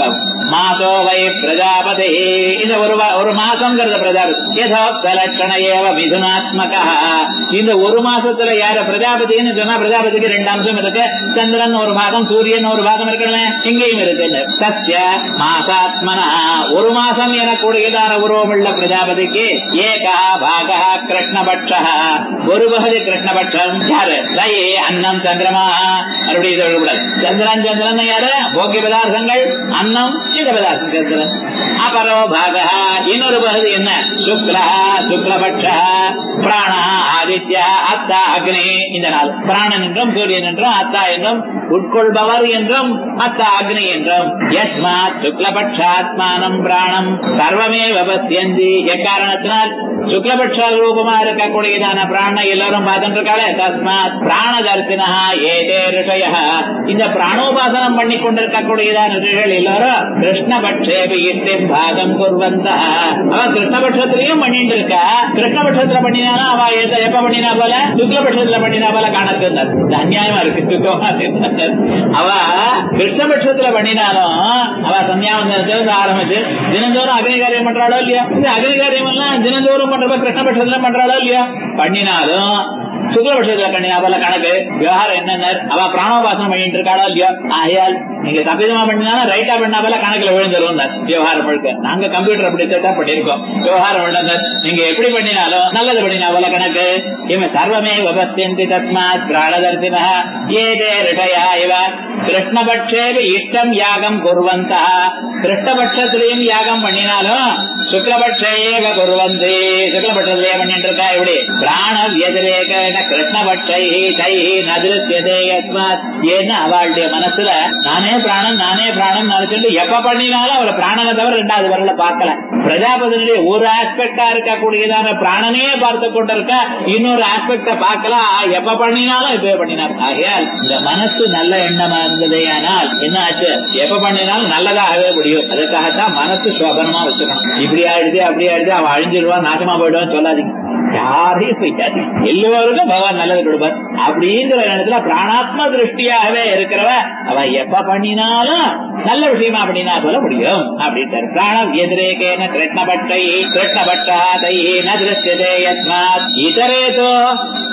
Speaker 2: மாசோ வை பிரஜாபதி இந்த ஒரு ஒரு மாசம்ங்கிறத பிரஜாபதி யதோக்த லட்சண ஏவ மிதுனாத்மக இந்த ஒரு மாசத்துல யார பிரஜாபதினு சொன்னா பிரஜாபதிக்கு ரெண்டு அம்சம் இருக்கு சந்திரன் ஒரு பாகம் சூரியன் ஒரு பாகம் இருக்கணும் இங்கேயும் இருக்கு சத்ய மாசாத்மனா ஒரு மாசம் எனக்கூடியதான உருவமுள்ள பிரஜாபதிக்கு ஏகா பாகா கிருஷ்ணபட்ச ஒரு பகுதி கிருஷ்ணபட்சம் யாரு ரயே அன்னம் சந்திரமா மறுபடியும் சொல்லக்கூடாது சந்திரன் சந்திரன் யாரு போக்கிய பதார்த்தங்கள் அன்னம் சித பதார்த்தம் சந்திரன் அபரோ பாகா இன்னொரு பகுதி என்ன சுக்லா சுக்லபட்ச பிராணா ஆதித்யா அத்தா அக்னி இந்த நாள் பிராணன் என்றும் சூரியன் என்றும் அத்தா என்றும் உட்கொள்பவர் என்றும் அத்தா அக்னி என்றும் யஸ்மாத் சுக்லபட்சாத்மானம் பிராணம் சர்வமே விபத்தியந்தி எக்காரணத்தினால் சுக்லபட்ச ரூபமா இருக்கக்கூடியதான பிராண எல்லாரும் பார்த்துட்டு இருக்காளே தஸ்மாத் பிராண தர்சினா ஏதே ரிஷய இந்த பிராணோபாசனம் பண்ணி கொண்டிருக்கக்கூடியதான ரிஷிகள் எல்லாரும் கிருஷ்ணபட்சேபி இஷ்டம் பாகம் குர்வந்த அவ கிருஷ்ணபட்சத்திலையும் பண்ணிட்டு இருக்கா கிருஷ்ணபட்சத்துல பண்ணினாலும் அவ எத- எப்ப பண்ணினா போல சுக்லபட்சத்துல பண்ணினா போல கணக்கு இருந்தார். இது அநியாயமா இருக்கு சுத்தமா இருந்தார். அவ கிருஷ்ணபட்சத்துல பண்ணினாலும் அவ சந்தியாவந்தனத்திலிருந்து ஆரம்பிச்சு தினந்தோறும் அக்னிகாரியம் பண்றாளோ இல்லையா இந்த அக்னிகாரியம் எல்லாம் தினந்தோறும் பண்றப்ப கிருஷ்ணபட்சத்துல பண்றாளோ இல்லையா பண்ணினாலும் சுக்லபட்சத்துல பண்ணினா போல கணக்கு விவகாரம் என்னென்ன அவ பிராணோபாசனம் பண்ணிட்டு இருக்காளோ இல்லையா ஆகையால் நீங்க தப்பிதமா பண்ணினாலும் ரைட்டா பண்ணா போல கணக்குல விழுந்துரும் விவகாரம் முழுக்க நாங்க கம்ப்யூட்டர் அப்படி செட்டப் பண்ணிருக்கோம் விவகாரம் விழுந்த நீங்க எப்படி பண்ணினாலும் நல்லது பண்ணினா போல கணக்கு இவன் சர்வமே விபத்தியந்தி தஸ்மாத் பிராணதர்சின ஏதே ரிஷயா இவ கிருஷ்ணபட்சேபி இஷ்டம் யாகம் குர்வந்தா கிருஷ்ணபட்சத்திலையும் யாகம் பண்ணினாலும் சுக்லபட்சேக குர்வந்தி சுக்லபட்சத்திலேயே பண்ணிட்டு இருக்கா இப்படி பிராண வியதிரேக கிருஷ்ணபட்சை தை நதிருத்தியதே யஸ்மாத் ஏன்னு அவளுடைய மனசுல நானே பிராணன் நானே பிராணன் நினைச்சுட்டு எப்ப பண்ணினாலும் அவளை பிராணனை தவிர ரெண்டாவது வரல பார்க்கல பிரஜாபதியுடைய ஒரு ஆஸ்பெக்டா இருக்கக்கூடியதான பிராணனே பார்த்து கொண்டிருக்க இன்னொரு ஆஸ்பெக்ட பார்க்கலாம் எப்ப பண்ணினாலும் இப்ப பண்ணினார் ஆகையால் இந்த மனசு நல்ல எண்ணமா இருந்ததே ஆனால் என்ன ஆச்சு எப்ப பண்ணினாலும் நல்லதாகவே முடியும் அதுக்காகத்தான் மனசு சோபனமா வச்சுக்கணும் இப்படி ஆயிடுது அப்படி ஆயிடுது அவன் அழிஞ்சிருவான் நாசமா போயிடுவான்னு சொல்லாதீங்க யாரையும் போயிட்டாரு எல்லோருக்கும் பகவான் நல்லது கொடுப்பார் அப்படிங்கிற இடத்துல பிராணாத்ம திருஷ்டியாகவே இருக்கிறவ அவ எப்ப பண்ணினாலும் நல்ல விஷயமா பண்ணினா போல முடியும் அப்படின்ட்டார் பிராணம் எதிரேகேன கிருஷ்ணபட்டை கிருஷ்ணபட்டா தை ந திருஷ்யதே யஸ்மாத் இதரேதோ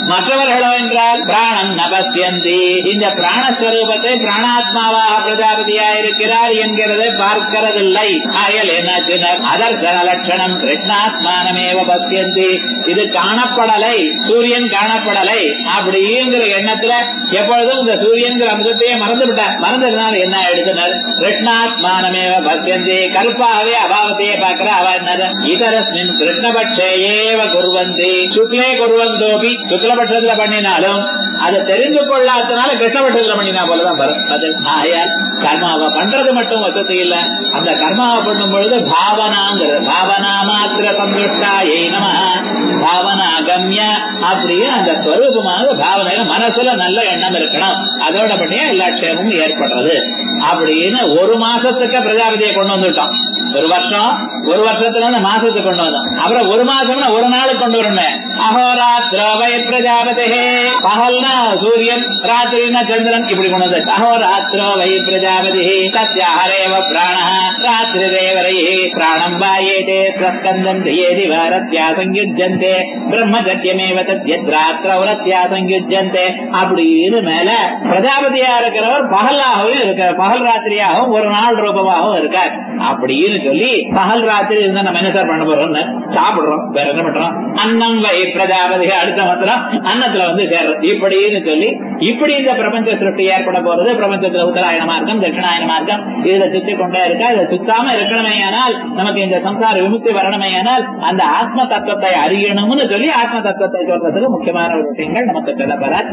Speaker 2: மற்றவர்களோ என்றால் பிராணம் நபசியந்தி இந்த பிராணஸ்வரூபத்தை பிராணாத்மாவாக பிரஜாபதியா இருக்கிறார் என்கிறதை பார்க்கிறதில்லை ஆயல் என்னாச்சினர் அதர்சன லட்சணம் கிருஷ்ணாத்மானமேவ பசியந்தி இது காணப்படலை சூரியன் காணப்படலை அப்படிங்கிற எண்ணத்துல எப்பொழுதும் இந்த சூரியன்கிற அம்சத்தையே மறந்து விட்டார் மறந்ததுனால என்ன எழுதினர் கிருஷ்ணாத்மானமேவ பசியந்தி கருப்பாகவே அபாவத்தையே பார்க்கிற அவ என்னது இதரஸ்மின் கிருஷ்ணபட்சே ஏவ குர்வந்தி சுக்லே குர்வந்தோபி சுக்லபட்சத்துல பண்ணினாலும் அதை தெரிந்து கொள்ளாதனால கிருஷ்ணபட்சத்துல பண்ணினா போலதான் வரும் அது ஆயால் கர்மாவை பண்றது மட்டும் வசதி இல்ல அந்த கர்மாவை பண்ணும் பொழுது பாவனாங்கிறது பாவனா மாத்திர சந்துஷ்டா ஏ நம பாவனா கம்ய அப்படின்னு அந்த ஸ்வரூபமாக பாவனையில மனசுல நல்ல எண்ணம் இருக்கணும் அதோட பண்ணியா எல்லா க்ஷேமமும் ஏற்படுறது அப்படின்னு ஒரு மாசத்துக்கு பிரஜாபதியை கொண்டு வந்துட்டோம் ஒரு வருஷம் ஒரு வருஷத்துல இருந்து மாசத்துக்கு கொண்டு வந்தோம் அப்புறம் ஒரு மாசம்னா ஒரு நாளுக்கு கொண்டு வரணும் அகோராத்திரோ வை பிரஜாபதே பகல்னா சூரியன் ராத்திரினா சந்திரன் இப்படி கொண்டு வந்து அகோராத்திரோ வை பிரஜாபதி சத்யாஹரேவ பிராண ராத்திரி தேவரை பிராணம் வாயேதே பிரஸ்கந்தம் தியேதி வாரத்யா சங்கியுஜ்யந்தே பிரம்மச்சரியமேவ தத்யத்ராத்திரோ ரத்யா சங்கியுஜ்யந்தே அப்படின்னு மேல பிரஜாபதியா இருக்கிறவர் பகலாகவும் இருக்கிறார் பகல் ராத்திரியாகவும் ஒரு நாள் ரூபமாகவும் இருக்கார் அப்படின்னு சொல்லி பகல் ராத்திரி இருந்தா நம்ம என்ன சார் பண்ண போறோம் சாப்பிடுறோம் வேற என்ன பண்றோம் அன்னம் வை பிரஜாபதி அடுத்த மாத்திரம் அன்னத்துல வந்து சேர்றோம் இப்படின்னு சொல்லி இப்படி இந்த பிரபஞ்ச சிருஷ்டி ஏற்பட போறது பிரபஞ்சத்துல உத்தராயண மார்க்கம் தட்சிணாயன மார்க்கம் இதுல சுத்தி கொண்டே இருக்கா இதை சுத்தாம இருக்கணுமே ஆனால் நமக்கு இந்த சம்சார விமுக்தி வரணுமே ஆனால் அந்த ஆத்ம தத்துவத்தை அறியணும்னு சொல்லி ஆத்ம தத்துவத்தை சொல்றதுக்கு முக்கியமான ஒரு விஷயங்கள் நமக்கு சொல்லப்படுற